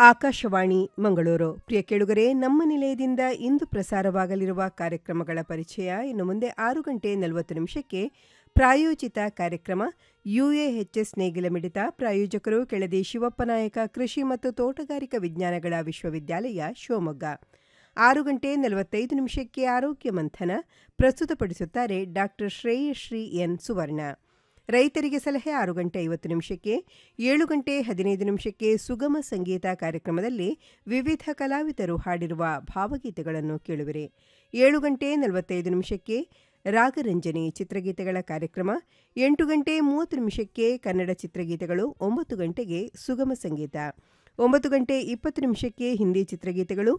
ಆಕಾಶವಾಣಿ ಮಂಗಳೂರು ಪ್ರಿಯ ಕೇಳುಗರೆ ನಮ್ಮ ನಿಲಯದಿಂದ ಇಂದು ಪ್ರಸಾರವಾಗಲಿರುವ ಕಾರ್ಯಕ್ರಮಗಳ ಪರಿಚಯ ಇನ್ನು ಮುಂದೆ ಆರು ಗಂಟೆ ನಲವತ್ತು ನಿಮಿಷಕ್ಕೆ ಪ್ರಾಯೋಜಿತ ಕಾರ್ಯಕ್ರಮ ಯುಎಎಚ್ಎಸ್ ನೇಗಿಲ ಮಿಡಿತ ಪ್ರಾಯೋಜಕರು ಕೆಳದಿ ಶಿವಪ್ಪನಾಯಕ ಕೃಷಿ ಮತ್ತು ತೋಟಗಾರಿಕಾ ವಿಜ್ಞಾನಗಳ ವಿಶ್ವವಿದ್ಯಾಲಯ ಶಿವಮೊಗ್ಗ ಆರು ಗಂಟೆ ನಲವತ್ತೈದು ನಿಮಿಷಕ್ಕೆ ಆರೋಗ್ಯ ಮಂಥನ ಪ್ರಸ್ತುತಪಡಿಸುತ್ತಾರೆ ಡಾಕ್ಟರ್ ಶ್ರೇಯಶ್ರೀ ಎನ್ ಸುವರ್ಣ ರೈತರಿಗೆ ಸಲಹೆ ಆರು ಗಂಟೆ ಐವತ್ತು ನಿಮಿಷಕ್ಕೆ ಏಳು ಗಂಟೆ ಹದಿನೈದು ನಿಮಿಷಕ್ಕೆ ಸುಗಮ ಸಂಗೀತ ಕಾರ್ಯಕ್ರಮದಲ್ಲಿ ವಿವಿಧ ಕಲಾವಿದರು ಹಾಡಿರುವ ಭಾವಗೀತೆಗಳನ್ನು ಕೇಳುವಿರಿ ಏಳು ಗಂಟೆ ನಲವತ್ತೈದು ನಿಮಿಷಕ್ಕೆ ರಾಗರಂಜನಿ ಚಿತ್ರಗೀತೆಗಳ ಕಾರ್ಯಕ್ರಮ ಎಂಟು ಗಂಟೆ ಮೂವತ್ತು ನಿಮಿಷಕ್ಕೆ ಕನ್ನಡ ಚಿತ್ರಗೀತೆಗಳು ಒಂಬತ್ತು ಗಂಟೆಗೆ ಸುಗಮ ಸಂಗೀತ ಒಂಬತ್ತು ಗಂಟೆ ಇಪ್ಪತ್ತು ನಿಮಿಷಕ್ಕೆ ಹಿಂದಿ ಚಿತ್ರಗೀತೆಗಳು